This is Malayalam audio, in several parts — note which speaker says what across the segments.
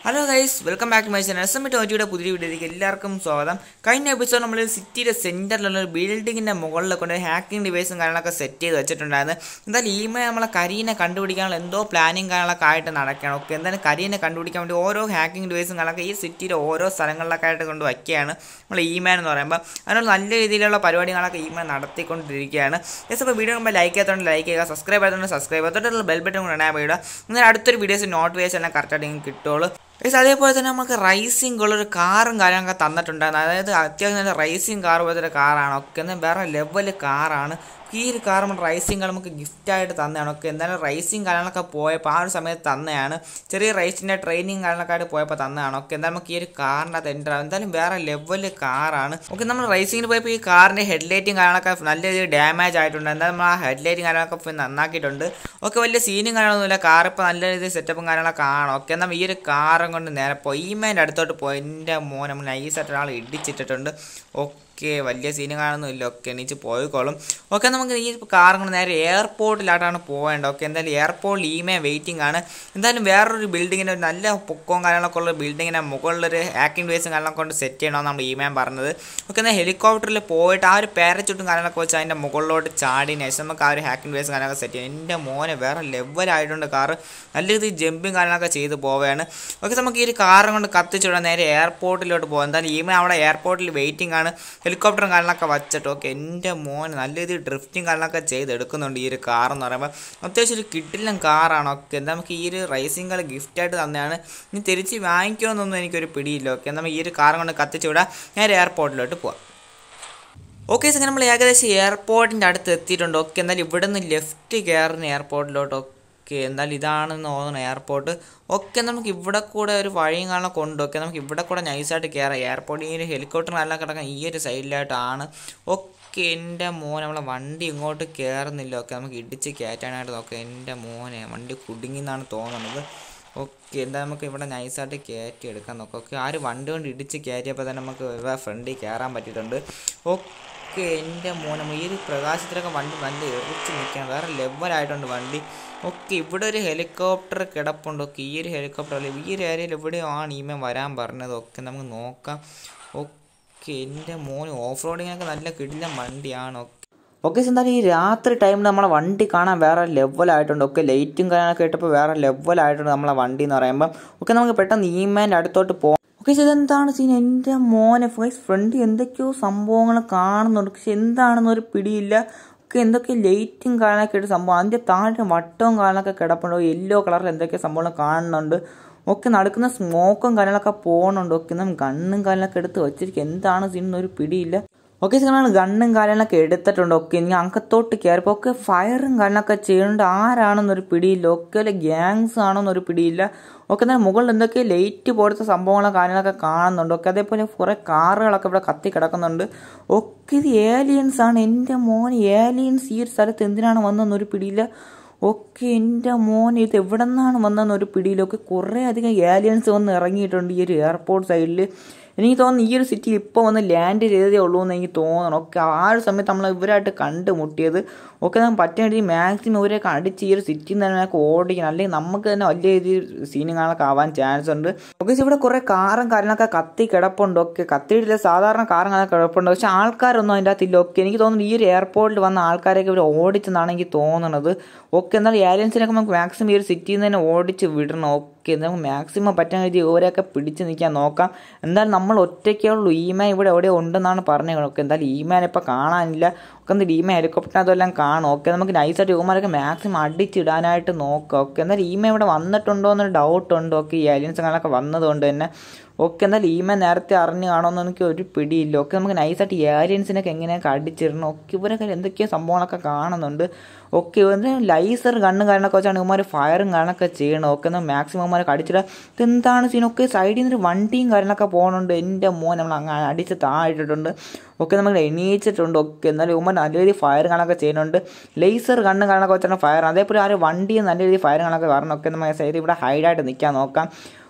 Speaker 1: hello guys welcome back to my channel S M ടോറ്റിയുടെ പുതിയ വീഡിയോയിലേക്ക് എല്ലാവർക്കും സ്വാഗതം കഴിഞ്ഞ എപ്പിസോഡ് നമ്മൾ സിറ്റിയുടെ സെൻറ്ററിലുള്ള ഒരു ബിൽഡിങ്ങിൻ്റെ മുകളിൽ കൊണ്ട് ഹാക്കിംഗ് ഡിവൈസും കാര്യങ്ങളൊക്കെ സെറ്റ് ചെയ്ത് വെച്ചിട്ടുണ്ടായിരുന്നു എന്തായാലും ഈമേ നമ്മളെ കരീനെ കണ്ടുപിടിക്കാനുള്ള എന്തോ പ്ലാനിങ് കാര്യങ്ങളൊക്കെ ആയിട്ട് നടക്കുകയാണ് ഓക്കെ എന്തായാലും കരീനെ കണ്ടുപിടിക്കാൻ വേണ്ടി ഓരോ ഹാക്കിംഗ് ഡിവൈസും കാര്യങ്ങളൊക്കെ ഈ സിറ്റിയുടെ ഓരോ സ്ഥലങ്ങളിലൊക്കെ ആയിട്ട് കൊണ്ട് വയ്ക്കുകയാണ് നമ്മൾ ഈമാൻ എന്ന് പറയുമ്പോൾ അതിനുള്ള നല്ല രീതിയിലുള്ള പരിപാടികളൊക്കെ ഈമാൻ നടത്തിക്കൊണ്ടിരിക്കുകയാണ് യെസ് അപ്പോൾ വീഡിയോ നമ്മൾ ലൈക്ക് ചെയ്യാത്തതുകൊണ്ട് ലൈക്ക് ചെയ്യുക സബ്സ്ക്രൈബ് ചെയ്തതുകൊണ്ട് സബ്സ്ക്രൈബ് ചെയ്തിട്ടുള്ള ബെൽ ബട്ടൺ കൂടെ ഇടാൻ പോയിടുക എന്നാൽ അടുത്തൊരു വീഡിയോസ് നോട്ടിഫിക്കേഷൻ എല്ലാം കറക്റ്റായിട്ട് നിങ്ങൾക്ക് കിട്ടുള്ളൂ ഗൈസ് അതേപോലെ തന്നെ നമുക്ക് റൈസിംഗ് ഉള്ളൊരു കാറും കാര്യങ്ങളൊക്കെ തന്നിട്ടുണ്ടായിരുന്നു അതായത് അത്യാവശ്യം നല്ല റൈസിംഗ് കാർ പോലത്തെ ഒരു കാറാണ് ഒക്കെ എന്നാൽ വേറെ ലെവൽ കാറാണ് ഈ ഒരു കാർ നമ്മുടെ റൈസിംഗ് കാർ നമുക്ക് ഗിഫ്റ്റായിട്ട് തന്നെയാണ് ഒക്കെ എന്തായാലും റൈസിംഗ് കാര്യങ്ങളൊക്കെ പോയപ്പോൾ ആ ഒരു സമയത്ത് തന്നെയാണ് ചെറിയ റൈസിൻ്റെ ട്രെയിനിങ് കാര്യങ്ങളൊക്കെ ആയിട്ട് പോയപ്പോൾ തന്നെയാണ് ഒക്കെ എന്തായാലും നമുക്ക് ഈ ഒരു കാറിൻ്റെ അത് എൻ്റർ എന്തായാലും വേറെ ലെവൽ കാറാണ് ഓക്കെ നമ്മൾ റൈസിങ്ങിന് പോയപ്പോൾ ഈ കാറിൻ്റെ ഹെഡ്ലൈറ്റും കാര്യങ്ങളൊക്കെ നല്ല രീതിയിൽ ഡാമേജ് ആയിട്ടുണ്ട് എന്തായാലും നമ്മൾ ആ ഹെഡ്ലൈറ്റും കാര്യങ്ങളൊക്കെ പോയി നന്നാക്കിയിട്ടുണ്ട് ഒക്കെ വലിയ സീനും കാര്യങ്ങളൊന്നുമില്ല കാർ ഇപ്പോൾ നല്ല രീതിയിൽ സെറ്റപ്പും കാര്യങ്ങളൊക്കെ കാണും ഓക്കെ എന്നാൽ ഈ ഒരു കാറും കൊണ്ട് നേരെ പോയി ഈ മേൻ്റെ അടുത്തോട്ട് പോയി എൻ്റെ മോൻ നമ്മൾ നൈസായിട്ട് ഒരാൾ ഇടിച്ചിട്ടിട്ടുണ്ട് ഓക്കെ വലിയ സീനും കാണുന്നില്ല ഒക്കെ എണീച്ച് പോയിക്കോളും ഓക്കെ നമുക്ക് ഈ കാറും കൊണ്ട് നേരെ എയർപോർട്ടിലായിട്ടാണ് പോകേണ്ടത് ഓക്കെ എന്തായാലും എയർപോർട്ടിൽ ഈമേ വെയിറ്റിംഗ് ആണ് എന്തായാലും വേറൊരു ബിൽഡിങ്ങിൻ്റെ ഒരു നല്ല പൊക്കവും കാര്യങ്ങളൊക്കെ ഉള്ള ബിൽഡിങ്ങിൻ്റെ മുകളിലൊരു ആക്ടിംഗ് ബേസും കാര്യങ്ങളൊക്കെ കൊണ്ട് സെറ്റ് ചെയ്യണമെന്ന് നമ്മൾ ഈമേൻ പറഞ്ഞത് ഓക്കെ എന്നാൽ ഹെലികോപ്റ്ററിൽ പോയിട്ട് ആ ഒരു പാരച്ചൂട്ടും കാര്യങ്ങളൊക്കെ വെച്ച് അതിൻ്റെ മുകളിലോട്ട് ചാടിയതിന് ശേഷം നമുക്ക് ആ ഒരു ഹാക്കിംഗ് ബേസും കാര്യങ്ങളൊക്കെ സെറ്റ് ചെയ്യാം എൻ്റെ മോനെ വേറെ ലെവലായിട്ടുണ്ട് കാറ് നല്ല രീതിയിൽ ജമ്പിങ് കാര്യങ്ങളൊക്കെ ചെയ്ത് പോവുകയാണ് ഓക്കെ നമുക്ക് ഈ ഒരു കാറും കൊണ്ട് കത്തിച്ചുവിടാൻ നേരെ എയർപോർട്ടിലോട്ട് പോകാം എന്തായാലും ഈമേ അവിടെ എയർപോർട്ടിൽ വെയിറ്റിംഗ് ആണ് ഹെലികോപ്റ്ററും കാര്യങ്ങളൊക്കെ വച്ചിട്ട് ഓക്കെ എൻ്റെ മോൻ നല്ല രീതിയിൽ ഡ്രിഫ്റ്റിംഗ് കാര്യങ്ങളൊക്കെ ചെയ്തെടുക്കുന്നുണ്ട് ഈ ഒരു കാർ എന്ന് പറയുമ്പോൾ അത്യാവശ്യം ഒരു കിട്ടില്ലം കാറാണ് ഓക്കെ എന്താ നമുക്ക് ഈ ഒരു റൈസിംഗ് കാർ ഗിഫ്റ്റായിട്ട് തന്നെയാണ് ഇനി തിരിച്ച് വാങ്ങിക്കുമെന്നൊന്നും എനിക്കൊരു പിടിയില്ല ഓക്കെ എന്നാൽ ഈ ഒരു കാർ കൊണ്ട് കത്തിച്ചു വിടാം ഞാൻ എയർപോർട്ടിലോട്ട് പോവാം ഓക്കെ സാർ നമ്മൾ ഏകദേശം എയർപോർട്ടിൻ്റെ അടുത്ത് എത്തിയിട്ടുണ്ട് ഓക്കെ എന്തായാലും ഇവിടെ നിന്ന് ലെഫ്റ്റ് കയറുന്ന എയർപോർട്ടിലോട്ട് ഓക്കെ എന്തായാലും ഇതാണെന്ന് തോന്നുന്നു എയർപോർട്ട് ഓക്കെ നമുക്ക് ഇവിടെ കൂടെ ഒരു വഴിയും കാണാൻ കൊണ്ട് ഓക്കെ നമുക്ക് ഇവിടെ കൂടെ നൈസായിട്ട് കയറാം എയർപോർട്ട് ഈ ഒരു ഹെലികോപ്റ്റർ നല്ല കിടക്കാൻ ഈ ഒരു സൈഡിലായിട്ടാണ് ഓക്കെ എൻ്റെ മോൻ നമ്മളെ വണ്ടി ഇങ്ങോട്ട് കയറുന്നില്ല ഓക്കെ നമുക്ക് ഇടിച്ച് കയറ്റാനായിട്ട് നോക്കാം എൻ്റെ മോനെ വണ്ടി കുടുങ്ങി എന്നാണ് തോന്നുന്നത് ഓക്കെ എന്താ നമുക്ക് ഇവിടെ നൈസായിട്ട് കയറ്റി എടുക്കാൻ നോക്കാം ഓക്കെ ആ ഒരു വണ്ടി കൊണ്ട് ഇടിച്ച് കയറ്റിയപ്പോൾ തന്നെ നമുക്ക് ഇവിടെ ഫ്രണ്ടിൽ കയറാൻ പറ്റിയിട്ടുണ്ട് ഓക്കെ എൻ്റെ മോനെ ഈ ഒരു പ്രകാശത്തിലൊക്കെ വണ്ടി നല്ല എറിച്ച് നിൽക്കാൻ വേറെ ലെവലായിട്ടുണ്ട് വണ്ടി ഓക്കെ ഇവിടെ ഒരു ഹെലികോപ്റ്റർ കിടപ്പുണ്ട് ഓക്കെ ഈ ഒരു ഹെലികോപ്റ്റർ അല്ല ഈ ഒരു ഏരിയയിൽ എവിടെയോ ആണ് ഈമ വരാൻ പറഞ്ഞത് ഓക്കെ നമുക്ക് നോക്കാം ഓക്കെ എൻ്റെ മോന് ഓഫ് റോഡിങ്ങൊക്കെ നല്ല കിടിലം വണ്ടിയാണ് ഓക്കെ ഓക്കെ എന്തായാലും ഈ രാത്രി ടൈമിൽ നമ്മളെ വണ്ടി കാണാൻ വേറെ ലെവലായിട്ടുണ്ട് ഒക്കെ ലൈറ്റും കാര്യങ്ങളൊക്കെ ഇട്ടപ്പോൾ വേറെ ലെവലായിട്ടുണ്ട് നമ്മളെ വണ്ടി എന്ന് പറയുമ്പോൾ ഒക്കെ നമുക്ക് പെട്ടെന്ന് ഈമേൻ്റെ അടുത്തോട്ട് പോകാം ഓക്കെ ഇതെന്താണ് സീൻ എൻ്റെ മോനെ ഫൈസ് ഫ്രണ്ട് എന്തൊക്കെയോ സംഭവങ്ങൾ കാണുന്നുണ്ട് പക്ഷെ എന്താണെന്നൊരു പിടിയില്ല ഒക്കെ എന്തൊക്കെ ലൈറ്റും കാണാനൊക്കെ ഇട്ട് സംഭവം അതിൻ്റെ താഴെ വട്ടവും കാണാനൊക്കെ കിടപ്പുണ്ടോ യെല്ലോ കളറിൽ എന്തൊക്കെ സംഭവങ്ങൾ കാണുന്നുണ്ട് ഒക്കെ നടക്കുന്ന സ്മോക്കും കാര്യങ്ങളൊക്കെ പോകുന്നുണ്ട് ഒക്കെ നമ്മൾ ഗണ്ണും കാര്യങ്ങളൊക്കെ എടുത്ത് വെച്ചിരിക്കും എന്താണ് സീൻ എന്നൊരു പിടിയില്ല ഓക്കെ നമ്മൾ ഗണ്ണും കാര്യങ്ങളൊക്കെ എടുത്തിട്ടുണ്ട് ഒക്കെ ഇനി അങ്കത്തോട്ട് കയറിപ്പോൾ ഒക്കെ ഫയറും കാര്യങ്ങളൊക്കെ ചെയ്യുന്നുണ്ട് ആരാണെന്നൊരു പിടിയില്ല ഒക്കെ അല്ലെ ഗ്യാങ്സ് ആണോന്നൊരു പിടിയില്ല ഒക്കെ എന്നാൽ മുകളിൽ എന്തൊക്കെ ലൈറ്റ് പോലത്തെ സംഭവങ്ങളോ കാര്യങ്ങളൊക്കെ കാണുന്നുണ്ട് ഒക്കെ അതേപോലെ കുറേ കാറുകളൊക്കെ ഇവിടെ കത്തി കിടക്കുന്നുണ്ട് ഒക്കെ ഇത് ഏലിയൻസ് ആണ് എൻ്റെ മോൻ ഏലിയൻസ് ഈ ഒരു സ്ഥലത്ത് എന്തിനാണ് വന്നതെന്നൊരു പിടിയില്ല ഒക്കെ എൻ്റെ മോൻ ഇത് എവിടെ നിന്നാണ് വന്നതെന്നൊരു പിടിയിലൊക്കെ കുറേ അധികം ഏലിയൻസ് വന്ന് ഇറങ്ങിയിട്ടുണ്ട് ഈ ഒരു എയർപോർട്ട് സൈഡിൽ എനിക്ക് തോന്നുന്നു ഈ ഒരു സിറ്റി ഇപ്പോൾ വന്ന് ലാൻഡ് ചെയ്തതേ ഉള്ളൂ എന്ന് എനിക്ക് തോന്നണം ഒക്കെ ആ ഒരു സമയത്ത് നമ്മൾ ഇവരായിട്ട് കണ്ടുമുട്ടിയത് ഒക്കെ നമുക്ക് പറ്റുന്ന രീതിയിൽ മാക്സിമം ഇവരെയൊക്കെ അടിച്ച് ഈ ഒരു സിറ്റിയിൽ നിന്ന് തന്നെ ഓടിക്കണം അല്ലെങ്കിൽ നമുക്ക് തന്നെ വലിയ രീതിയിൽ സീനുകളൊക്കെ ആവാൻ ചാൻസ് ഉണ്ട് ഒക്കെ ഇവിടെ കുറേ കാറും കാര്യങ്ങളൊക്കെ കത്തി കിടപ്പുണ്ട് ഒക്കെ കത്തിയിട്ടില്ല സാധാരണ കാറും കാര്യങ്ങളൊക്കെ കിടപ്പുണ്ട് പക്ഷെ ആൾക്കാരൊന്നും അതിൻ്റെ അകത്തില്ല ഒക്കെ എനിക്ക് തോന്നുന്നു ഈ ഒരു എയർപോർട്ടിൽ വന്ന ആൾക്കാരൊക്കെ ഇവർ ഓടിച്ചെന്നാണ് എനിക്ക് തോന്നുന്നത് ഒക്കെ എന്നാൽ ഏലിയൻസിനൊക്കെ നമുക്ക് മാക്സിമം ഈ ഒരു സിറ്റിയിൽ നിന്ന് തന്നെ ഓടിച്ച് വിടണം ഓക്കെ നമുക്ക് മാക്സിമം പറ്റുന്ന രീതിയിൽ ഇവരെയൊക്കെ പിടിച്ച് നിൽക്കാൻ നോക്കാം എന്തായാലും നമ്മൾ ഒറ്റയ്ക്കേ ഉള്ളൂ ഈമാൻ ഇവിടെ എവിടെ ഉണ്ടെന്നാണ് പറഞ്ഞത് ഓക്കെ എന്തായാലും ഈമാൻ ഇപ്പോൾ കാണാനില്ല ഒക്കെ എന്തായാലും ഈമ ഹെലികോപ്റ്ററിനകത്തെല്ലാം കാണും ഓക്കെ നമുക്ക് നൈസായിട്ട് യുവമാരൊക്കെ മാക്സിമം അടിച്ചിടാനായിട്ട് നോക്കാം ഓക്കെ എന്നാലും ഈമ ഇവിടെ വന്നിട്ടുണ്ടോ എന്നൊരു ഡൗട്ട് ഉണ്ട് ഓക്കെ ഈ ഏലിയൻസ് കാണാനൊക്കെ വന്നതുകൊണ്ട് തന്നെ ഓക്കെ എന്നാൽ ഈമ നേരത്തെ അറിഞ്ഞു കാണുമെന്ന് എനിക്ക് ഒരു പിടിയില്ല ഓക്കെ നമുക്ക് നൈസായിട്ട് ഏലിയൻസിനൊക്കെ എങ്ങനെയൊക്കെ അടിച്ചിടണം ഒക്കെ ഇവരൊക്കെ എന്തൊക്കെയോ സംഭവങ്ങളൊക്കെ കാണുന്നുണ്ട് ഓക്കെ ഇവര് ലൈസർ കണ്ണും കാരണമൊക്കെ വെച്ചാണ് ഇവന്മാർ ഫയറും കാണൊക്കെ ചെയ്യണം ഓക്കെ എന്നാൽ മാക്സിമം ഇവന്മാരെ അടിച്ചിടാം ഇതെന്താണ് സീൻ ഒക്കെ സൈഡിൽ നിന്ന് വണ്ടിയും കാര്യങ്ങളൊക്കെ പോകുന്നുണ്ട് എൻ്റെ മോൻ നമ്മൾ അങ്ങനെ അടിച്ച് താഴിട്ടിട്ടുണ്ട് ഒക്കെ നമ്മൾ എണീച്ചിട്ടുണ്ട് ഒക്കെ എന്നാലും ഇവന്മാർ നല്ല രീതിയിൽ ഫയർ കാണൊക്കെ ചെയ്യുന്നുണ്ട് ലേസർ കണ്ണും കാണൊക്കെ വെച്ചാണ് ഫയർ അതേപോലെ ആ ഒരു വണ്ടിയും നല്ല രീതിയിൽ ഫയർ കാണൊക്കെ കാരണം ഒക്കെ നമ്മൾ സൈഡിൽ ഇവിടെ ഹൈഡായിട്ട് നിൽക്കാൻ നോക്കാം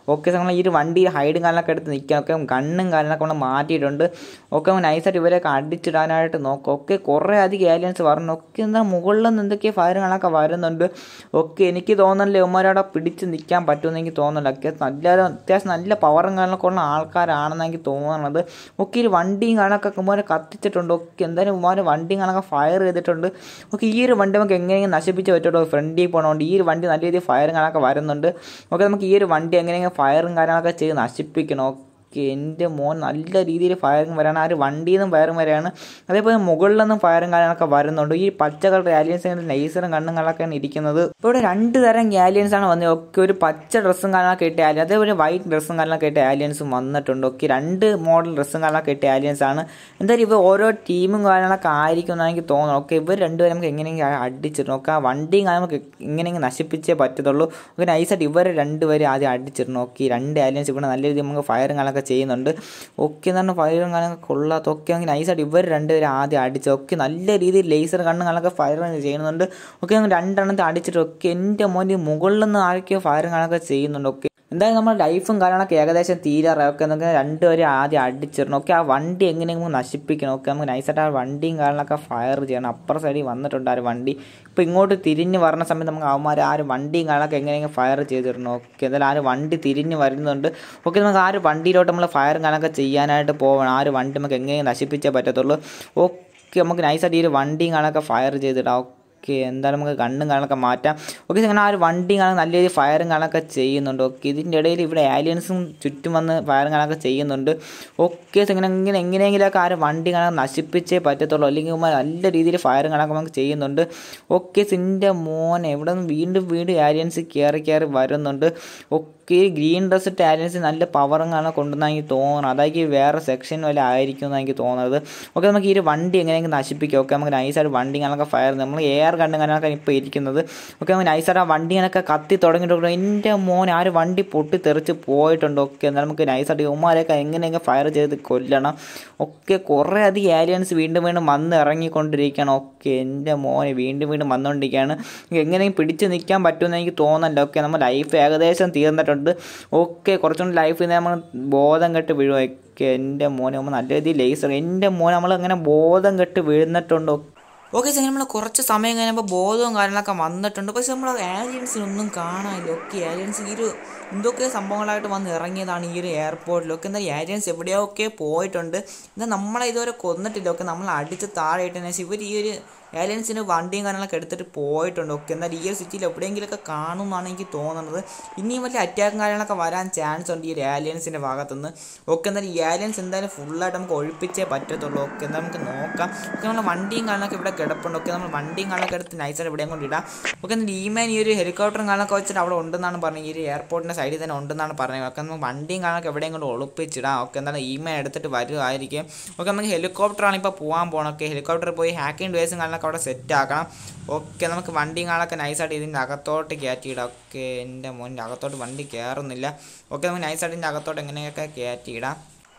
Speaker 1: ഓക്കെ നമ്മൾ ഈ ഒരു വണ്ടി ഹൈഡും കാലിനൊക്കെ എടുത്ത് നിൽക്കാം ഒക്കെ കണ്ണും കാലിനൊക്കെ കൊണ്ട് മാറ്റിയിട്ടുണ്ട് ഒക്കെ നമ്മൾ നൈസായിട്ട് ഇവരെയൊക്കെ അടിച്ചിടാനായിട്ട് നോക്കും ഒക്കെ കുറേ അധികം ഏലിയൻസ് പറഞ്ഞു ഒക്കെ എന്താ മുകളിൽ നിന്ന് എന്തൊക്കെ ഫയറുകളൊക്കെ വരുന്നുണ്ട് ഒക്കെ എനിക്ക് തോന്നുന്നില്ല ഇവന്മാരവിടെ പിടിച്ച് നിൽക്കാൻ പറ്റുമെന്ന് എനിക്ക് തോന്നുന്നില്ല ഒക്കെ നല്ല അത്യാവശ്യം നല്ല പവറും കാലിനൊക്കെ ഉള്ള ആൾക്കാരാണെന്ന് എനിക്ക് തോന്നുന്നത് ഒക്കെ ഈ വണ്ടിയും കാണൊക്കെ ഇവന്മാരെ കത്തിച്ചിട്ടുണ്ട് ഒക്കെ എന്തായാലും ഇവന്മാർ വണ്ടിയും കാണൊക്കെ ഫയർ ചെയ്തിട്ടുണ്ട് ഒക്കെ ഈ ഒരു വണ്ടി നമുക്ക് എങ്ങനെയെങ്കിലും നശിപ്പിച്ച് പറ്റുള്ളൂ ഫ്രണ്ടിൽ പോകണോണ്ട് ഈ ഒരു വണ്ടി നല്ല രീതിയിൽ ഫയറും കാണൊക്കെ വരുന്നുണ്ട് ഓക്കെ നമുക്ക് ഈ ഒരു വണ്ടി എങ്ങനെയെങ്കിലും ഫയറും കാര്യങ്ങളൊക്കെ ചെയ്ത് നശിപ്പിക്കണം ഓക്കെ എൻ്റെ മോൻ നല്ല രീതിയിൽ ഫയറിങ് വരാണ് ആ ഒരു വണ്ടിയിൽ നിന്നും ഫയറും വരെയാണ് അതേപോലെ മുകളിൽ നിന്നും ഫയറും കാര്യങ്ങളൊക്കെ വരുന്നുണ്ട് ഈ പച്ച കളർ ആലിയൻസിൻ്റെ ലേസറും കണ്ണും കളൊക്കെയാണ് ഇരിക്കുന്നത് ഇപ്പോൾ ഇവിടെ രണ്ട് തരം ആലിയൻസ് ആണ് വന്നത് ഒക്കെ ഒരു പച്ച ഡ്രസ്സും കാര്യങ്ങളൊക്കെ ഇട്ട ആലിയൻ അതേപോലെ വൈറ്റ് ഡ്രസ്സും കാര്യങ്ങളൊക്കെ ഇട്ട ആലിയൻസും വന്നിട്ടുണ്ട് ഒക്കെ രണ്ട് മോഡൽ ഡ്രസ്സും കാര്യങ്ങളൊക്കെ ഇട്ട ആലിയൻസ് ആണ് എന്തായാലും ഇവർ ഓരോ ടീമും കാര്യങ്ങളൊക്കെ ആയിരിക്കും എന്നാണ് എനിക്ക് തോന്നുന്നത് ഒക്കെ ഇവർ രണ്ടുപേരും നമുക്ക് എങ്ങനെയെങ്കിലും അടിച്ചിടണം ഒക്കെ ആ വണ്ടിയും കാര്യം നമുക്ക് എങ്ങനെയെങ്കിലും നശിപ്പിച്ചേ പറ്റത്തുള്ളൂ ഒക്കെ നൈസായിട്ട് ഇവർ രണ്ടുപേരും ആദ്യം അടിച്ചിടണം ഓക്കെ രണ്ട് ആലിയൻസ് ഇവിടെ നല്ല രീതിയിൽ നമുക്ക് ഫയറും കാര്യങ്ങളൊക്കെ ചെയ്യുന്നുണ്ട് ഒക്കെ എന്ന് പറഞ്ഞാൽ ഫയറും കാര്യങ്ങളൊക്കെ കൊള്ളാത്ത ഒക്കെ അങ്ങനെ നൈസായിട്ട് ഇവർ രണ്ടുപേരും ആദ്യം അടിച്ച് ഒക്കെ നല്ല രീതിയിൽ ലേസർ കണ്ണും കാണൊക്കെ ഫയർ ചെയ്യുന്നുണ്ട് ഒക്കെ അങ്ങ് രണ്ടെണ്ണത്തെ അടിച്ചിട്ട് ഒക്കെ എൻ്റെ മോൻ്റെ മുകളിൽ നിന്ന് ആരൊക്കെയോ ഫയറും കാണൊക്കെ ചെയ്യുന്നുണ്ട് ഒക്കെ എന്തായാലും നമ്മുടെ ലൈഫും കാര്യങ്ങളൊക്കെ ഏകദേശം തീരാറായി ഒക്കെ നമുക്ക് രണ്ടുപേരും ആദ്യം അടിച്ചിടണം ഒക്കെ ആ വണ്ടി എങ്ങനെയെങ്കിലും നശിപ്പിക്കണം ഒക്കെ നമുക്ക് നൈസായിട്ട് ആ വണ്ടിയും കാര്യങ്ങളൊക്കെ ഫയർ ചെയ്യണം അപ്പുറ സൈഡിൽ വന്നിട്ടുണ്ട് ആ ഒരു വണ്ടി ഇപ്പോൾ ഇങ്ങോട്ട് തിരിഞ്ഞ് വരുന്ന സമയത്ത് നമുക്ക് അവന്മാർ ആ ഒരു വണ്ടിയും കാര്യങ്ങളൊക്കെ എങ്ങനെയെങ്കിലും ഫയർ ചെയ്തിടണം ഓക്കെ എന്തായാലും ആ ഒരു വണ്ടി തിരിഞ്ഞ് വരുന്നുണ്ട് ഓക്കെ നമുക്ക് ആ ഒരു വണ്ടിയിലോട്ട് നമ്മൾ ഫയറും കാര്യങ്ങളൊക്കെ ചെയ്യാനായിട്ട് പോകണം ആ ഒരു വണ്ടി നമുക്ക് എങ്ങനെയും നശിപ്പിച്ചേ പറ്റത്തുള്ളൂ ഓക്കെ നമുക്ക് നൈസായിട്ട് ഈ ഒരു വണ്ടിയും കാണൊക്കെ ഫയർ ചെയ്തിടാം ഓക്കെ എന്തായാലും നമുക്ക് കണ്ണും കാണൊക്കെ മാറ്റാം ഓക്കെ അങ്ങനെ ആ ഒരു വണ്ടി കാണാൻ നല്ല രീതിയിൽ ഫയറും കാണൊക്കെ ചെയ്യുന്നുണ്ട് ഓക്കെ ഇതിൻ്റെ ഇടയിൽ ഇവിടെ ആലിയൻസും ചുറ്റും വന്ന് ഫയറും കാണൊക്കെ ചെയ്യുന്നുണ്ട് ഓക്കെ ഇങ്ങനെ ഇങ്ങനെ എങ്ങനെയെങ്കിലുമൊക്കെ ആ ഒരു വണ്ടി കാണാൻ നശിപ്പിച്ചേ പറ്റത്തുള്ളൂ അല്ലെങ്കിൽ ഉമ്മ നല്ല രീതിയിൽ ഫയറും കാണൊക്കെ നമുക്ക് ചെയ്യുന്നുണ്ട് ഓക്കെ സിൻ്റെ മോൻ എവിടെ നിന്ന് വീണ്ടും വീണ്ടും ആലിയൻസ് കയറി കയറി വരുന്നുണ്ട് ഓക്കെ ഈ ഗ്രീൻ ഡ്രസ് ടാലൻസ് നല്ല പവറും കാണാൻ കൊണ്ടുവന്നാൽ എനിക്ക് തോന്നുന്നു അതായിരിക്കും വേറെ സെക്ഷൻ വല്ല ആയിരിക്കും എന്നാണ് എനിക്ക് തോന്നുന്നത് ഓക്കെ നമുക്ക് ഈ ഒരു വണ്ടി എങ്ങനെയെങ്കിലും നശിപ്പിക്കാം ഓക്കെ നമുക്ക് നൈസായിട്ട് വണ്ടി കാണൊക്കെ ഫയർ നമ്മൾ എയർ കണ്ടും കാണാനൊക്കെ ഇപ്പോൾ ഇരിക്കുന്നത് ഓക്കെ നമുക്ക് നൈസായിട്ട് ആ വണ്ടി കണക്കെ കത്തി തുടങ്ങിയിട്ടുണ്ട് എൻ്റെ മോൻ ആ ഒരു വണ്ടി പൊട്ടി തെറിച്ച് പോയിട്ടുണ്ട് ഓക്കെ എന്നാൽ നമുക്ക് നൈസായിട്ട് ഉമ്മാരെയൊക്കെ എങ്ങനെയൊക്കെ ഫയർ ചെയ്ത് കൊല്ലണം ഒക്കെ കുറേ അധികം ഏലിയൻസ് വീണ്ടും വീണ്ടും വന്ന് ഇറങ്ങിക്കൊണ്ടിരിക്കുകയാണ് ഓക്കെ എൻ്റെ മോനെ വീണ്ടും വീണ്ടും വന്നുകൊണ്ടിരിക്കുകയാണ് എങ്ങനെയും പിടിച്ച് നിൽക്കാൻ പറ്റുമെന്ന് എനിക്ക് തോന്നല്ല ഓക്കെ നമ്മൾ ലൈഫ് ഏകദേശം തീർന്നിട്ടുണ്ട് ഓക്കെ കുറച്ചുകൂടി ലൈഫിൽ നിന്ന് നമ്മൾ ബോധം കെട്ട് വീഴുമൊക്കെ എൻ്റെ മോനെ നമ്മൾ നല്ല രീതിയിൽ ലേസർ എൻ്റെ മോനെ നമ്മൾ അങ്ങനെ ബോധം കെട്ട് വീഴുന്നിട്ടുണ്ട് ഓക്കെ സാർ നമ്മൾ കുറച്ച് സമയം കഴിഞ്ഞപ്പോൾ ബോധവും കാര്യങ്ങളൊക്കെ വന്നിട്ടുണ്ട് പക്ഷെ നമ്മൾ ഏലിയൻസിനൊന്നും കാണാനില്ല ഒക്കെ ഏലിയൻസ് ഈ ഒരു എന്തൊക്കെ സംഭവങ്ങളായിട്ട് വന്ന് ഇറങ്ങിയതാണ് ഈ ഒരു എയർപോർട്ടിലൊക്കെ എന്താ ഏലിയൻസ് എവിടെയൊക്കെ പോയിട്ടുണ്ട് എന്നാൽ നമ്മളെ ഇതുവരെ കൊന്നിട്ടില്ല ഒക്കെ നമ്മൾ അടിച്ച് താഴെ ഇട്ടതിന് ശേഷം ഇവർ ഈ ഒരു ഏലിയൻസിന് വണ്ടിയും കാര്യങ്ങളൊക്കെ എടുത്തിട്ട് പോയിട്ടുണ്ട് ഒക്കെ എന്നാൽ ഈ ഒരു സിറ്റിയിൽ എവിടെയെങ്കിലുമൊക്കെ കാണുമെന്നാണ് എനിക്ക് തോന്നുന്നത് ഇനിയും വലിയ അറ്റാക്കും കാര്യങ്ങളൊക്കെ വരാൻ ചാൻസ് ഉണ്ട് ഈ ഒരു ഏലിയൻസിൻ്റെ ഭാഗത്തുനിന്ന് ഒക്കെ എന്നാൽ ഈ ഏലിയൻസ് എന്തായാലും ഫുള്ളായിട്ട് നമുക്ക് ഒഴിപ്പിച്ചേ പറ്റത്തുള്ളൂ ഒക്കെ എന്നാൽ നമുക്ക് നോക്കാം ഒക്കെ നമ്മൾ വണ്ടിയും കാര്യങ്ങളൊക്കെ ഇവിടെ കിടപ്പുണ്ട് ഒക്കെ നമ്മൾ വണ്ടിയും കാര്യങ്ങളൊക്കെ എടുത്ത് നൈസായിട്ട് എവിടെയും കൊണ്ട് ഇടാം ഒക്കെ എന്നാൽ ഈമാൻ ഈ ഒരു ഹെലികോപ്റ്ററും കാര്യങ്ങളൊക്കെ വെച്ചിട്ട് അവിടെ ഉണ്ടെന്നാണ് പറഞ്ഞത് ഈ ഒരു എയർപോർട്ടിൻ്റെ സൈഡിൽ തന്നെ ഉണ്ടെന്നാണ് പറഞ്ഞത് ഒക്കെ നമുക്ക് വണ്ടിയും കാര്യങ്ങളൊക്കെ എവിടെയും കൊണ്ട് ഒളിപ്പിച്ചിടാം ഒക്കെ എന്താണ് ഈമാൻ എടുത്തിട്ട് വരുമായിരിക്കും ഒക്കെ നമുക്ക് ഹെലികോപ്റ്ററാണ് ഇപ്പോൾ പോകാൻ പോകണം ഒക്കെ ഹെലികോപ്റ്ററിൽ പോയി ഹാക്കിംഗ് ഡിവൈസും കാര്യങ്ങളൊക്കെ അവിടെ സെറ്റ് ആക്കണം ഓക്കെ നമുക്ക് വണ്ടിയും കാണൊക്കെ നൈസായിട്ട് ഇതിൻ്റെ അകത്തോട്ട് കയറ്റിയിടാം ഓക്കെ എൻ്റെ മോൻ്റെ അകത്തോട്ട് വണ്ടി കയറുന്നില്ല ഓക്കെ നമുക്ക് നൈസായിട്ട് ഇതിൻ്റെ അകത്തോട്ട് എങ്ങനെയൊക്കെ കയറ്റിയിടാം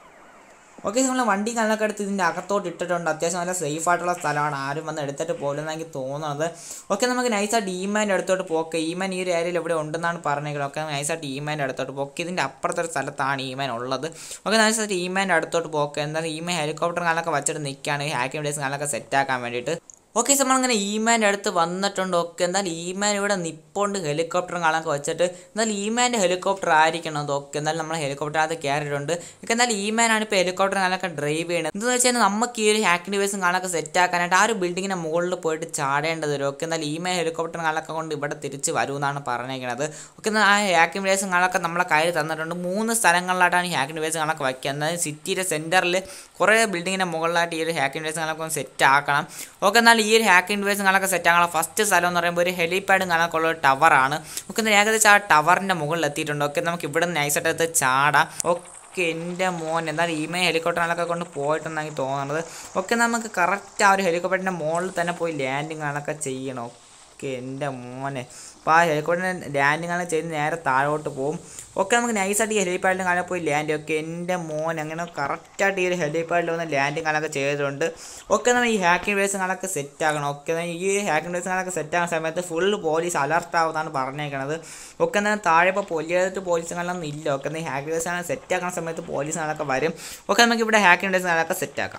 Speaker 1: ഓക്കെ നമ്മൾ വണ്ടി കല്ലൊക്കെ എടുത്ത് ഇതിൻ്റെ അകത്തോട്ട് ഇട്ടിട്ടുണ്ട് അത്യാവശ്യം നല്ല സേഫ് ആയിട്ടുള്ള സ്ഥലമാണ് ആരും വന്ന് എടുത്തിട്ട് പോലെന്ന് എനിക്ക് തോന്നുന്നത് ഓക്കെ നമുക്ക് നൈസായിട്ട് ഈമാൻ്റെ അടുത്തോട്ട് പോക്കെ ഈമാൻ ഈ ഒരു ഏരിയയിൽ ഇവിടെ ഉണ്ടെന്നാണ് പറഞ്ഞേക്കുന്നത് ഓക്കെ നൈസായിട്ട് ഈമാൻ്റെ അടുത്തോട്ട് പോക്കെ ഇതിൻ്റെ അപ്പുറത്തെ ഒരു സ്ഥലത്താണ് ഈമാൻ ഉള്ളത് ഓക്കെ നൈസായിട്ട് ഈമാൻ്റെ അടുത്തോട്ട് പോക്കെ എന്തായാലും ഈമാൻ ഹെലികോപ്റ്റർ കാലൊക്കെ വെച്ചിട്ട് നിൽക്കുകയാണ് ഈ ഹാക്കിംഗ് ഡേയ്സ് കാലൊക്കെ സെറ്റ് ആക്കാൻ വേണ്ടിയിട്ട് ഓക്കെ നമ്മളിങ്ങനെ ഈമാൻ്റെ അടുത്ത് വന്നിട്ടുണ്ട് ഓക്കെ എന്നാൽ ഈമാൻ ഇവിടെ നിപ്പോണ്ട് ഹെലികോപ്റ്ററും കാണാനൊക്കെ വെച്ചിട്ട് എന്നാൽ ഈമാൻ്റെ ഹെലികോപ്റ്റർ ആയിരിക്കണം അത് ഓക്കെ എന്നാൽ നമ്മൾ ഹെലികോപ്റ്ററിനകത്ത് കയറിയിട്ടുണ്ട് ഒക്കെ എന്നാൽ ഈമാനാണ് ഇപ്പോൾ ഹെലികോപ്റ്റർ കാണാനൊക്കെ ഡ്രൈവ് ചെയ്യുന്നത് എന്താണെന്ന് വെച്ചാൽ നമുക്ക് ഈ ഒരു ഹാക്കിംഗ് ഡിവൈസും കാണാനൊക്കെ സെറ്റ് ആക്കാനായിട്ട് ആ ഒരു ബിൽഡിങ്ങിൻ്റെ മുകളിൽ പോയിട്ട് ചാടേണ്ടത് വരും ഓക്കെ എന്നാൽ ഈമാൻ ഹെലികോപ്റ്റർ കാണാനൊക്കെ കൊണ്ട് ഇവിടെ തിരിച്ച് വരുമെന്നാണ് പറഞ്ഞേക്കുന്നത് ഓക്കെ എന്നാൽ ആ ഹാക്കിംഗ് ഡിവൈസും കാണാനൊക്കെ നമ്മളെ കയ്യിൽ തന്നിട്ടുണ്ട് മൂന്ന് സ്ഥലങ്ങളിലായിട്ടാണ് ഈ ഹാക്കിംഗ് ഡിവൈസ് കാണാനൊക്കെ വയ്ക്കുക എന്നാൽ സിറ്റിയുടെ സെൻറ്ററിൽ കുറേ ബിൽഡിങ്ങിൻ്റെ മുകളിലായിട്ട് ഈ ഒരു ഹാക്കിംഗ് ഡിവൈസ് കാണാനൊക്കെ ഒന്ന് സെറ്റ് ആക്കണം ഓക്കെ എന്നാൽ ഈ ഒരു ഹാക്കിംഗ് ഡിവൈസ് കാണാനൊക്കെ സെറ്റ് ആക്കണം ഫസ്റ്റ് സ്ഥലം എന്ന് പറയുമ്പോൾ ഒരു ഹെലിപാഡും കാണാനൊക്കെ ഉള്ള ഒരു ടവറാണ് ഓക്കെ എന്നാൽ ഏകദേശം ആ ടവറിൻ്റെ മുകളിൽ എത്തിയിട്ടുണ്ട് ഓക്കെ നമുക്ക് ഇവിടെ നിന്ന് നൈസായിട്ട് എടുത്ത് ചാടാം ഓക്കെ എൻ്റെ മോൻ എന്നാൽ ഈമേ ഹെലികോപ്റ്ററിനൊക്കെ കൊണ്ട് പോയിട്ടെന്നാണ് എനിക്ക് തോന്നുന്നത് ഓക്കെ നമുക്ക് കറക്റ്റ് ആ ഒരു ഹെലികോപ്റ്ററിൻ്റെ മുകളിൽ തന്നെ പോയി ലാൻഡിങ് കാണൊക്കെ ചെയ്യണം ഓക്കെ എൻ്റെ മോനെ അപ്പോൾ ആ ഹെലികോപ്റ്ററിനെ ലാൻഡിങ് ആണ് ചെയ്ത് നേരെ താഴോട്ട് പോകും ഒക്കെ നമുക്ക് നൈസായിട്ട് ഈ ഹെലിപ്പാഡിലും കാണാൻ പോയി ലാൻഡ് ഒക്കെ എൻ്റെ മോൻ അങ്ങനെ കറക്റ്റായിട്ട് ഈ ഒരു ഹെലിപ്പാഡിൽ വന്ന് ലാൻഡിങ് കാണാനൊക്കെ ചെയ്തിട്ടുണ്ട് ഒക്കെ നമ്മൾ ഈ ഹാക്കിംഗ് ബേസും കാണാനൊക്കെ സെറ്റ് ആകണം ഒക്കെ ഈ ഹാക്കിംഗ് ബേസും കാണാനൊക്കെ സെറ്റ് ആകുന്ന സമയത്ത് ഫുൾ പോലീസ് അലർട്ട് ആവുന്നതാണ് പറഞ്ഞേക്കണത് ഒക്കെ എന്നാൽ താഴെ ഇപ്പോൾ പൊലിയായിട്ട് പോലീസ് കാണാനൊന്നും ഇല്ല ഒക്കെ ഈ ഹാക്കിംഗ് ബേസ് കാണാൻ സെറ്റ് ആക്കുന്ന സമയത്ത് പോലീസ് കാണാനൊക്കെ വരും ഒക്കെ നമുക്ക് ഇവിടെ ഹാക്കിംഗ് ബേസ് കാണാനൊക്കെ സെറ്റ് ആക്കാം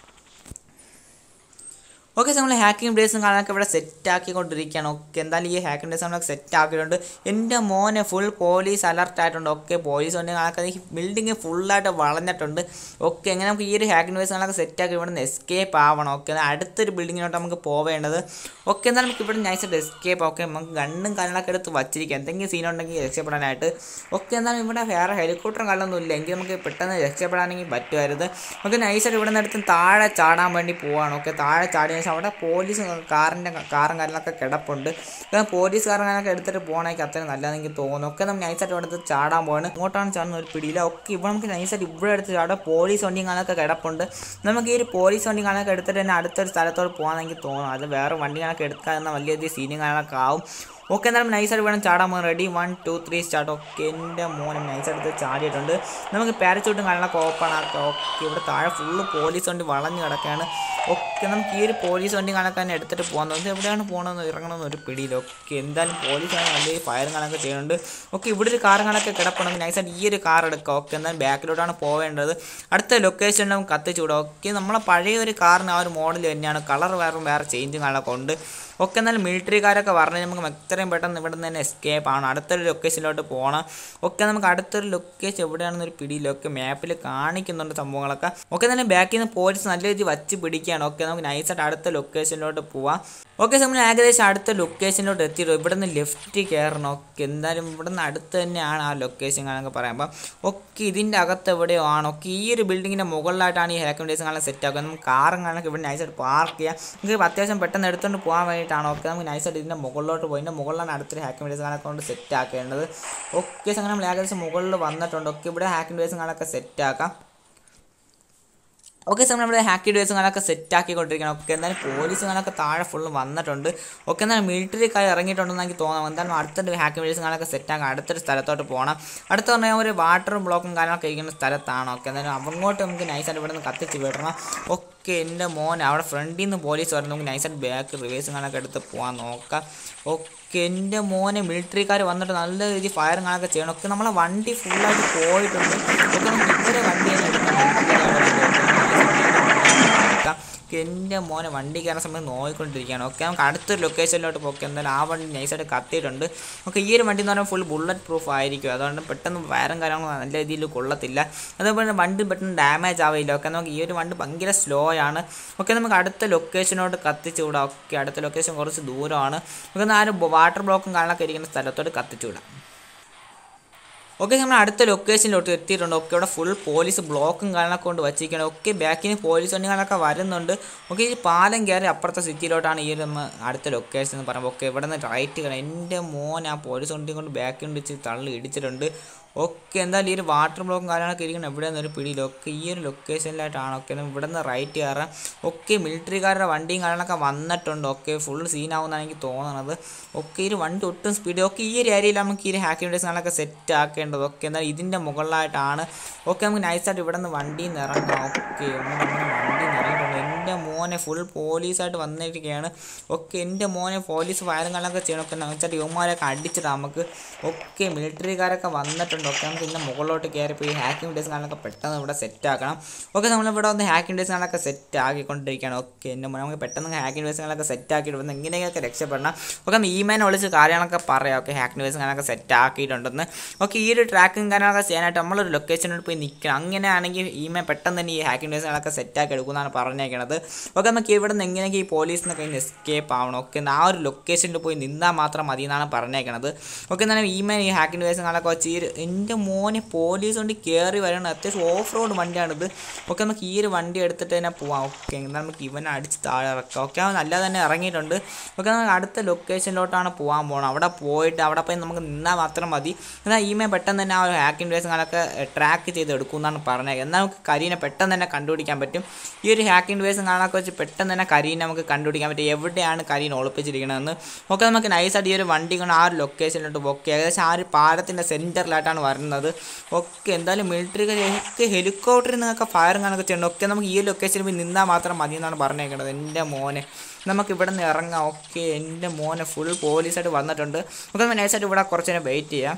Speaker 1: ഓക്കെ നമ്മൾ ഹാക്കിംഗ് ഡേയ്സും കാണാനൊക്കെ ഇവിടെ സെറ്റ് ആക്കിക്കൊണ്ടിരിക്കുകയാണ് ഓക്കെ എന്തായാലും ഈ ഹാക്കിംഗ് ഡേയ്സ് നമ്മളൊക്കെ സെറ്റ് ആക്കിയിട്ടുണ്ട് എൻ്റെ മോനെ ഫുൾ പോലീസ് അലർട്ട് ആയിട്ടുണ്ട് ഓക്കെ പോലീസ് കൊണ്ട് കാണാൻ ഈ ബിൽഡിങ് ഫുള്ളായിട്ട് വളഞ്ഞിട്ടുണ്ട് ഓക്കെ എങ്ങനെ നമുക്ക് ഈ ഒരു ഹാക്കിംഗ് ഡേയ്സ് കാണാനൊക്കെ സെറ്റ് ആക്കി ഇവിടെ നിന്ന് എസ്കേപ്പ് ആവണം ഓക്കെ അടുത്തൊരു ബിൽഡിങ്ങിലോട്ട് നമുക്ക് പോവേണ്ടത് ഓക്കെ എന്നാൽ നമുക്ക് ഇവിടെ നൈസായിട്ട് എസ്കേപ്പ് ഓക്കെ നമുക്ക് ഗണ്ണും കാര്യങ്ങളൊക്കെ എടുത്ത് വച്ചിരിക്കാം എന്തെങ്കിലും സീൻ ഉണ്ടെങ്കിൽ രക്ഷപ്പെടാനായിട്ട് ഓക്കെ എന്നാലും ഇവിടെ വേറെ ഹെലികോപ്റ്ററും കള്ളൊന്നും ഇല്ല എങ്കിൽ നമുക്ക് പെട്ടെന്ന് രക്ഷപ്പെടാനെങ്കിൽ പറ്റുമായിരുന്നു ഓക്കെ നൈസായിട്ട് ഇവിടെ നിന്ന് എടുത്ത് താഴെ ചാടാൻ വേണ്ടി പോവാണ് ഓക്കെ താഴെ ചാടിയ ശേഷം അവിടെ പോലീസ് കാറിൻ്റെ കാറും കാര്യങ്ങളൊക്കെ കിടപ്പുണ്ട് കാരണം പോലീസ് കാറും കാര്യങ്ങളൊക്കെ എടുത്തിട്ട് പോകണമെങ്കിൽ അത്രയും നല്ലതെന്ന് എനിക്ക് തോന്നുന്നു ഒക്കെ നമുക്ക് നൈസായിട്ട് ഇവിടെ എടുത്ത് ചാടാൻ പോവാണ് ഇങ്ങോട്ടാണ് ചാടുന്ന ഒരു പിടിയില്ല ഒക്കെ ഇവിടെ നമുക്ക് നൈസായിട്ട് ഇവിടെ എടുത്ത് ചാടാം പോലീസ് വണ്ടിയും കാണാനൊക്കെ കിടപ്പുണ്ട് നമുക്ക് ഈ ഒരു പോലീസ് വണ്ടി കാണാനൊക്കെ എടുത്തിട്ട് തന്നെ അടുത്തൊരു സ്ഥലത്തോട് പോകാമെന്ന് എനിക്ക് തോന്നുന്നു അത് വേറെ വണ്ടി കാണാനൊക്കെ എടുക്കാൻ വലിയ സീനും കാണാനൊക്കെ ആവും ഓക്കെ എന്നാലും നൈസായിട്ട് വേണം ചാടാൻ പോകുന്നത് ready one two three start okay എൻ്റെ മോനെ നൈസായിട്ട് ചാടിയിട്ടുണ്ട് നമുക്ക് പാരച്ചൂട്ടും കാണാനൊക്കെ ഓപ്പൺ ആക്കാം ഓക്കെ ഇവിടെ താഴെ ഫുള്ള് പോലീസ് വണ്ടി വളഞ്ഞ് കിടക്കുകയാണ് ഓക്കെ നമുക്ക് ഈ ഒരു പോലീസ് വണ്ടി കാണാൻ തന്നെ എടുത്തിട്ട് പോകാൻ തോന്നുന്നത് എവിടെയാണ് പോകണമെന്ന് ഇറങ്ങണമെന്ന് ഒരു പിടിയില്ല ഓക്കെ എന്തായാലും പോലീസ് ആണ് നല്ല ഫയർ കാണാനൊക്കെ ചെയ്യുന്നുണ്ട് ഓക്കെ ഇവിടെ ഒരു കാർ കാണാനൊക്കെ കിടപ്പുണ്ടെങ്കിൽ നൈസായിട്ട് ഈ ഒരു കാർ എടുക്കാം ഓക്കെ എന്നാൽ ബാക്കിലോട്ടാണ് പോവേണ്ടത് അടുത്ത ലൊക്കേഷൻ നമുക്ക് കത്തിച്ചുവിടാം ഓക്കെ നമ്മളെ പഴയ ഒരു കാറിന് ആ ഒരു മോഡൽ തന്നെയാണ് കളർ വേറെ വേറെ ചേഞ്ചും കാണാനൊക്കെ ഉണ്ട് ഒക്കെ എന്നാൽ മിലിറ്ററിക്കാരൊക്കെ പറഞ്ഞ് നമുക്ക് എത്രയും പെട്ടെന്ന് ഇവിടെ നിന്ന് തന്നെ എസ്കേപ്പ് ആണ് അടുത്തൊരു ലൊക്കേഷനിലോട്ട് പോകണം ഒക്കെ നമുക്ക് അടുത്തൊരു ലൊക്കേഷൻ എവിടെയാണെന്നൊരു പിടിയിലൊക്കെ മാപ്പിൽ കാണിക്കുന്നുണ്ട് സംഭവങ്ങളൊക്കെ ഒക്കെ തന്നെ ബാക്കിൽ നിന്ന് പോലീസ് നല്ല രീതിയിൽ വച്ച് പിടിക്കുകയാണ് ഓക്കെ നമുക്ക് നൈസായിട്ട് അടുത്ത ലൊക്കേഷനിലോട്ട് പോവാം ഓക്കെ നമ്മൾ ഏകദേശം അടുത്ത ലൊക്കേഷനിലോട്ട് എത്തിയിട്ടു ഇവിടെ നിന്ന് ലെഫ്റ്റ് കയറണം ഓക്കെ എന്തായാലും ഇവിടെ നിന്ന് അടുത്ത് തന്നെയാണ് ആ ലൊക്കേഷൻ കാണാനൊക്കെ പറയുമ്പോൾ ഓക്കെ ഇതിൻ്റെ അകത്ത് എവിടെയോ ആണ് ഓക്കെ ഈ ഒരു ബിൽഡിങ്ങിൻ്റെ മുകളിലായിട്ടാണ് ഈ ഹാക്കോമഡേഷൻ കാണാൻ സെറ്റ് ആക്കുക നമുക്ക് കാറും കാണാനൊക്കെ ഇവിടെ നൈസായിട്ട് പാർക്ക് ചെയ്യാം നമുക്ക് അത്യാവശ്യം പെട്ടെന്ന് എടുത്തുകൊണ്ട് പോകാൻ വേണ്ടിയിട്ടാണ് ഓക്കെ നമുക്ക് നൈസായിട്ട് ഇതിൻ്റെ മുകളിലോട്ട് പോയി ഇതിൻ്റെ മുകളിലാണ് അടുത്തൊരു ഹാക്കിംഗ് ബേസ് കാണാൻ കൊണ്ട് സെറ്റ് ആക്കേണ്ടത് ഓക്കെ അങ്ങനെ നമ്മൾ ഏകദേശം മുകളിൽ വന്നിട്ടുണ്ട് ഓക്കെ ഇവിടെ ഹാക്കിംഗ് ബേസ് കാണാനൊക്കെ സെറ്റ് ആക്കാം ഓക്കെ സാർ നമ്മുടെ ഹാക്കി ഡേഴ്സുകളൊക്കെ സെറ്റ് ആക്കിക്കൊണ്ടിരിക്കണം ഓക്കെ എന്തായാലും പോലീസുകളൊക്കെ താഴെ ഫുള്ള് വന്നിട്ടുണ്ട് ഓക്കെ എന്തായാലും മിലിറ്ററിക്കാർ ഇറങ്ങിയിട്ടുണ്ടെന്ന് എനിക്ക് തോന്നാം എന്തായാലും അടുത്തൊരു ഹാക്കി ഡേഴ്സുകളൊക്കെ സെറ്റ് ആക്കാൻ അടുത്തൊരു സ്ഥലത്തോട്ട് പോകണം അടുത്ത് പറഞ്ഞാൽ ഒരു വാട്ടർ ബ്ലോക്കും കാര്യങ്ങളൊക്കെ ഇരിക്കുന്ന സ്ഥലത്താണ് ഓക്കെ എന്തായാലും അങ്ങോട്ട് നമുക്ക് നൈസായിട്ട് ഇവിടെ നിന്ന് കത്തിച്ച് വിടണം ഓക്കെ എൻ്റെ മോൻ അവിടെ ഫ്രണ്ടിൽ നിന്ന് പോലീസ് വരുന്നു നമുക്ക് നൈസായിട്ട് ബാക്ക് റിവേഴ്സും കാണൊക്കെ എടുത്ത് പോകാൻ നോക്കാം ഓക്കെ എൻ്റെ മോനെ മിലിറ്ററിക്കാർ വന്നിട്ട് നല്ല രീതിയിൽ ഫയർ കാണൊക്കെ ചെയ്യണം ഒക്കെ നമ്മളെ വണ്ടി ഫുള്ളായിട്ട് പോയിട്ടുണ്ട് ഒക്കെ നമുക്ക് ഇവരെ വണ്ടി തന്നെ എടുക്കാം എൻ്റെ മോനെ വണ്ടി കയറുന്ന സമയത്ത് നോക്കിക്കൊണ്ടിരിക്കുകയാണ് ഓക്കെ നമുക്ക് അടുത്തൊരു ലൊക്കേഷനിലോട്ട് പോക്കെ എന്തായാലും ആ വണ്ടി നൈസായിട്ട് കത്തിയിട്ടുണ്ട് ഓക്കെ ഈ ഒരു വണ്ടി എന്ന് പറഞ്ഞാൽ ഫുൾ ബുള്ളറ്റ് പ്രൂഫ് ആയിരിക്കും അതുകൊണ്ട് പെട്ടെന്ന് വയറും കാര്യങ്ങളും നല്ല രീതിയിൽ കൊള്ളത്തില്ല അതേപോലെ തന്നെ വണ്ടി പെട്ടെന്ന് ഡാമേജ് ആവില്ല ഓക്കെ നമുക്ക് ഈ ഒരു വണ്ടി ഭയങ്കര സ്ലോ ആണ് ഓക്കെ നമുക്ക് അടുത്ത ലൊക്കേഷനോട്ട് കത്തിച്ചു വിടാം ഓക്കെ അടുത്ത ലൊക്കേഷൻ കുറച്ച് ദൂരമാണ് ഓക്കെ ആ ഒരു വാട്ടർ ബ്ലോക്കും കാണാനൊക്കെ ഇരിക്കുന്ന സ്ഥലത്തോട്ട് കത്തിച്ചു വിടാം ഓക്കെ നമ്മൾ അടുത്ത ലൊക്കേഷനിലോട്ട് എത്തിയിട്ടുണ്ട് ഓക്കെ ഇവിടെ ഫുൾ പോലീസ് ബ്ലോക്കും കാര്യങ്ങളൊക്കെ കൊണ്ട് വച്ചിരിക്കണം ഒക്കെ ബാക്കിന് പോലീസ് വണ്ടികളൊക്കെ വരുന്നുണ്ട് ഓക്കെ ഈ പാലം കയറി അപ്പുറത്തെ സിറ്റിയിലോട്ടാണ് ഈ ഒരു നമ്മ അടുത്ത ലൊക്കേഷൻ എന്ന് പറയുമ്പോൾ ഓക്കെ ഇവിടെ നിന്ന് റൈറ്റ് കാണാം എൻ്റെ മോൻ ആ പോലീസ് വണ്ടി കൊണ്ട് ബാക്കിൽ കൊണ്ട് വെച്ച് തള്ളി ഇടിച്ചിട്ടുണ്ട് ഓക്കെ എന്തായാലും ഈ ഒരു വാട്ടർ ബ്ലോക്കും കാര്യങ്ങളൊക്കെ ഇരിക്കണം എവിടെ നിന്നൊരു പിടിയില്ല ഒക്കെ ഈ ഒരു ലൊക്കേഷനിലായിട്ടാണ് ഓക്കെ ഇവിടെ നിന്ന് റൈറ്റ് കയറാം ഒക്കെ മിലിറ്ററിക്കാരുടെ വണ്ടിയും കാര്യങ്ങളൊക്കെ വന്നിട്ടുണ്ട് ഓക്കെ ഫുൾ സീനാവുമെന്നാണ് എനിക്ക് തോന്നുന്നത് ഒക്കെ ഈ ഒരു വണ്ടി ഒട്ടും സ്പീഡ് ഒക്കെ ഈ ഒരു ഏരിയയിൽ നമുക്ക് ഈ ഒരു ഹാക്കിംഗ് ഡേഴ്സുകളൊക്കെ സെറ്റ് ആക്കേണ്ടത് ഓക്കെ എന്നാൽ ഇതിൻ്റെ മുകളിലായിട്ടാണ് ഓക്കെ നമുക്ക് നൈസായിട്ട് ഇവിടെ നിന്ന് വണ്ടിയിൽ നിന്ന് ഇറങ്ങാം ഓക്കെ നമ്മുടെ വണ്ടിയിൽ നിന്ന് ഇറങ്ങിയിട്ടുണ്ട് എൻ്റെ മോനെ ഫുൾ പോലീസായിട്ട് വന്നിരിക്കുകയാണ് ഓക്കെ എൻ്റെ മോനെ പോലീസ് ഫയറും കാര്യങ്ങളൊക്കെ ചെയ്യണം ഒക്കെ നൈസായിട്ട് യുവമാരൊക്കെ അടിച്ചിട്ട് നമുക്ക് ഒക്കെ മിലിറ്ററിക്കാരൊക്കെ വന്നിട്ടുണ്ട് ഓക്കെ നമുക്ക് ഇന്ന് മുകളിലോട്ട് കയറിപ്പോയി ഹാക്കിംഗ് ഡേസ് കാണാനൊക്കെ പെട്ടെന്ന് ഇവിടെ സെറ്റ് ആക്കണം ഓക്കെ നമ്മളിവിടെ വന്ന് ഹാക്കിംഗ് ഡേസ് കാണാനൊക്കെ സെറ്റ് ആക്കിക്കൊണ്ടിരിക്കുകയാണ് ഓക്കെ എൻ്റെ മോനെ നമുക്ക് പെട്ടെന്ന് ഹാക്കിംഗ് ഡേസ് കാണാനൊക്കെ സെറ്റ് ആക്കിയിട്ട് വന്ന് എങ്ങനെയൊക്കെ രക്ഷപ്പെടണം ഓക്കെ ഇമെയിനെ വിളിച്ച് കാര്യങ്ങളൊക്കെ പറയാം ഓക്കെ ഹാക്കിംഗ് ഡേസ് കാണാനൊക്കെ സെറ്റ് ആക്കിയിട്ടുണ്ടെന്ന് ഓക്കെ ഈ ഒരു ട്രാക്കിംഗ് കാര്യങ്ങളൊക്കെ ചെയ്യാനായിട്ട് നമ്മളൊരു ലൊക്കേഷനിൽ പോയി നിൽക്കണം അങ്ങനെയാണെങ്കിൽ ഇമെയിൽ പെട്ടെന്ന് തന്നെ ഈ ഹാക്കിംഗ് ഡേസ് കാണാനൊക്കെ സെറ്റ് ആക്കി എടുക്കുമെന്നാണ് പറഞ്ഞേക്കണത് ഓക്കെ നമുക്ക് ഇവിടെ നിന്ന് എങ്ങനെയൊക്കെ ഈ പോലീസിൽ നിന്ന് കഴിഞ്ഞ് എസ്കേപ്പ് ആവണം ഓക്കെ ആ ഒരു ലൊക്കേഷനിൽ പോയി നിന്നാൽ മാത്രം മതി എന്നാണ് പറഞ്ഞേക്കണത് ഓക്കെ എന്നാലും ഇമെയിൽ ഈ ഹാക്കിംഗ് ഡേസ് കാണാനൊക്കെ വെച്ച് ഈ ഒരു എൻ്റെ മോനെ പോലീസ് വണ്ടി കയറി വരണം അത്യാവശ്യം ഓഫ് റോഡ് വണ്ടിയാണിത് ഓക്കെ നമുക്ക് ഈ ഒരു വണ്ടി എടുത്തിട്ട് തന്നെ പോവാം ഓക്കെ എന്നാൽ നമുക്ക് ഇവനെ അടിച്ച് താഴെ ഇറക്കാം ഓക്കെ അവൻ നല്ലത് തന്നെ ഇറങ്ങിയിട്ടുണ്ട് ഓക്കെ നമുക്ക് അടുത്ത ലൊക്കേഷനിലോട്ടാണ് പോകാൻ പോകണം അവിടെ പോയിട്ട് അവിടെ പോയി നമുക്ക് നിന്നാൽ മാത്രം മതി എന്നാൽ ഇമെയിൽ പെട്ടെന്ന് തന്നെ ആ ഒരു ഹാക്കിംഗ് ഡേഴ്സുകളൊക്കെ ട്രാക്ക് ചെയ്ത് എടുക്കും എന്നാണ് പറഞ്ഞത് എന്നാൽ നമുക്ക് കരീനെ പെട്ടെന്ന് തന്നെ കണ്ടുപിടിക്കാൻ പറ്റും ഈ ഒരു ഹാക്കിംഗ് ഡേഴ്സും ലൊക്കേഷൻ കാണാനൊക്കെ വെച്ച് പെട്ടെന്ന് തന്നെ കരീനെ നമുക്ക് കണ്ടുപിടിക്കാൻ പറ്റും എവിടെയാണ് കരീൻ ഒളിപ്പിച്ചിരിക്കണമെന്ന് ഒക്കെ നമുക്ക് നൈസായിട്ട് ഈ ഒരു വണ്ടി കൊണ്ട് ആ ഒരു ലൊക്കേഷനിലോട്ട് ഒക്കെ ഏകദേശം ആ ഒരു പാലത്തിൻ്റെ സെൻറ്ററിലായിട്ടാണ് വരുന്നത് ഒക്കെ എന്തായാലും മിലിറ്ററി ഒക്കെ ഹെലികോപ്റ്ററിൽ നിന്നൊക്കെ ഫയറും കാണൊക്കെ ചെയ്യണം ഒക്കെ നമുക്ക് ഈ ലൊക്കേഷനിൽ പോയി നിന്നാൽ മാത്രം മതി എന്നാണ് പറഞ്ഞേക്കുന്നത് എൻ്റെ മോനെ നമുക്ക് ഇവിടെ നിന്ന് ഇറങ്ങാം ഓക്കെ എൻ്റെ മോനെ ഫുൾ പോലീസായിട്ട് വന്നിട്ടുണ്ട് ഒക്കെ നമുക്ക് നൈസായിട്ട് ഇവിടെ കുറച്ച് നേരം വെയിറ്റ് ചെയ്യാം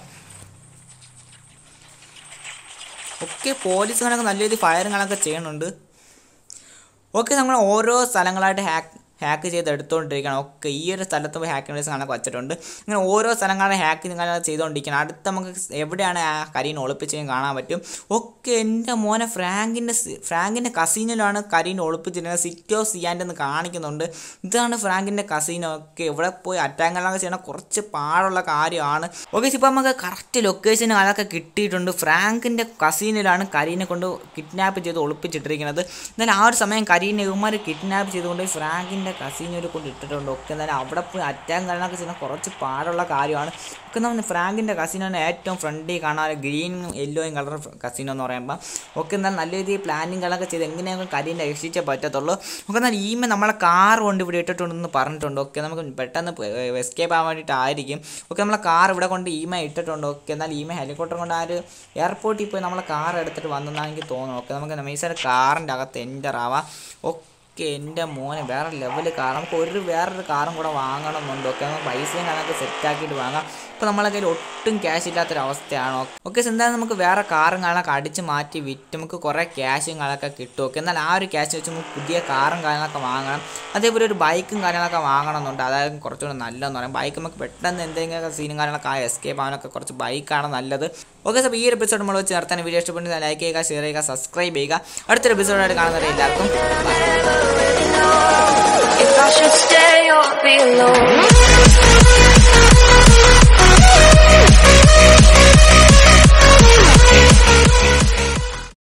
Speaker 1: ഒക്കെ പോലീസ് കണക്ക് നല്ല രീതിയിൽ ഫയറും കണക്കെ ചെയ്യുന്നുണ്ട് ഓക്കെ നമ്മൾ ഓരോ സ്ഥലങ്ങളായിട്ട് ഹാക്ക് ഹാക്ക് ചെയ്ത് എടുത്തുകൊണ്ടിരിക്കുകയാണ് ഒക്കെ ഈ ഒരു സ്ഥലത്ത് പോയി ഹാക്കിംഗ് ഡേസ് കണക്ക് വെച്ചിട്ടുണ്ട് ഇങ്ങനെ ഓരോ സ്ഥലങ്ങളും ഹാക്ക് നിങ്ങൾ ചെയ്തുകൊണ്ടിരിക്കണം അടുത്ത് നമുക്ക് എവിടെയാണ് ആ കരീൻ ഒളിപ്പിച്ചതും കാണാൻ പറ്റും ഒക്കെ എൻ്റെ മോനെ ഫ്രാങ്കിൻ്റെ ഫ്രാങ്കിൻ്റെ കസീനിലാണ് കരീൻ ഒളിപ്പിച്ചിരുന്നത് സിറ്റി ഓഫ് സിയാൻ്റെ എന്ന് കാണിക്കുന്നുണ്ട് ഇതാണ് ഫ്രാങ്കിൻ്റെ കസീനോ ഒക്കെ ഇവിടെ പോയി അറ്റാങ്ങളൊക്കെ ചെയ്യണ കുറച്ച് പാടുള്ള കാര്യമാണ് ഓക്കെ ഇപ്പോൾ നമുക്ക് കറക്റ്റ് ലൊക്കേഷൻ അതൊക്കെ കിട്ടിയിട്ടുണ്ട് ഫ്രാങ്കിൻ്റെ കസീനിലാണ് കരീനെ കൊണ്ട് കിഡ്നാപ്പ് ചെയ്ത് ഒളിപ്പിച്ചിട്ടിരിക്കുന്നത് എന്നാലും ആ ഒരു സമയം കരീനെ ഇവന്മാർ കിഡ്നാപ്പ് ചെയ്തുകൊണ്ട് ഫ്രാങ്കിൻ്റെ കസീനോട് കൊണ്ട് ഇട്ടിട്ടുണ്ട് ഒക്കെ എന്നാലും അവിടെ പോയി അറ്റാക്ക് കാര്യങ്ങളൊക്കെ ചെയ്യുന്ന കുറച്ച് പാടുള്ള കാര്യമാണ് ഒക്കെ നമ്മൾ ഫ്രാങ്കിൻ്റെ കസീനോനെ ഏറ്റവും ഫ്രണ്ടിൽ കാണാൻ ഗ്രീനും യെല്ലോയും കളർ കസീനോ എന്ന് പറയുമ്പോൾ ഒക്കെ എന്നാൽ നല്ല രീതിയിൽ പ്ലാനിങ്ങുകളൊക്കെ ചെയ്ത് എങ്ങനെയെങ്കിലും കരീനെ രക്ഷിച്ചേ പറ്റത്തുള്ളൂ ഒക്കെ എന്നാൽ ഈമ നമ്മളെ കാർ കൊണ്ട് ഇവിടെ ഇട്ടിട്ടുണ്ടെന്ന് പറഞ്ഞിട്ടുണ്ട് ഓക്കെ നമുക്ക് പെട്ടെന്ന് എസ്കേപ്പ് ആവാൻ വേണ്ടിയിട്ടായിരിക്കും ഒക്കെ നമ്മളെ കാർ ഇവിടെ കൊണ്ട് ഈമ ഇട്ടിട്ടുണ്ട് ഓക്കെ എന്നാൽ ഈമ ഹെലികോപ്റ്റർ കൊണ്ട് ആ ഒരു എയർപോർട്ടിൽ പോയി നമ്മളെ കാർ എടുത്തിട്ട് വന്നെന്നാണ് എനിക്ക് തോന്നുന്നു ഓക്കെ നമുക്ക് നമീസായിട്ട് കാറിൻ്റെ അകത്ത് എൻ്റർ ആവാം ഓക്കെ എൻ്റെ മോനെ വേറെ ലെവൽ കാർ നമുക്ക് ഒരു വേറൊരു കാറും കൂടെ വാങ്ങണമെന്നുണ്ട് ഓക്കെ നമുക്ക് പൈസയും കണക്ക് സെറ്റാക്കിയിട്ട് വാങ്ങാം ഇപ്പോൾ നമ്മളെ കയ്യിൽ ഒട്ടും ക്യാഷ് ഇല്ലാത്തൊരവസ്ഥയാണ് ഓക്കെ എന്തായാലും നമുക്ക് വേറെ കാറും കാണാനൊക്കെ അടിച്ച് മാറ്റി വിറ്റ് നമുക്ക് കുറേ ക്യാഷും കാണാനൊക്കെ കിട്ടും ഓക്കെ എന്നാൽ ആ ഒരു ക്യാഷ് വെച്ച് നമുക്ക് പുതിയ കാറും കാര്യങ്ങളൊക്കെ വാങ്ങണം അതേപോലെ ഒരു ബൈക്കും കാര്യങ്ങളൊക്കെ വാങ്ങണമെന്നുണ്ട് അതായത് കുറച്ചുകൂടെ നല്ലതെന്ന് പറയും ബൈക്ക് നമുക്ക് പെട്ടെന്ന് എന്തെങ്കിലുമൊക്കെ സീനും കാര്യങ്ങളൊക്കെ ആ എസ്കേപ്പ് ആവാനൊക്കെ കുറച്ച് ബൈക്കാണ് നല്ലത് ഓക്കെ അപ്പോൾ ഈ ഒരു എപ്പിസോഡ് നമ്മൾ വെച്ച് നിർത്താൻ വീഡിയോ ഇഷ്ടപ്പെടുന്നത് ലൈക്ക് ചെയ്യുക ഷെയർ ചെയ്യുക സബ്സ്ക്രൈബ് ചെയ്യുക അടുത്തൊരു എപ്പിസോഡായിട്ട് കാണുന്നവരെ എല്ലാവർക്കും
Speaker 2: If I should stay or be alone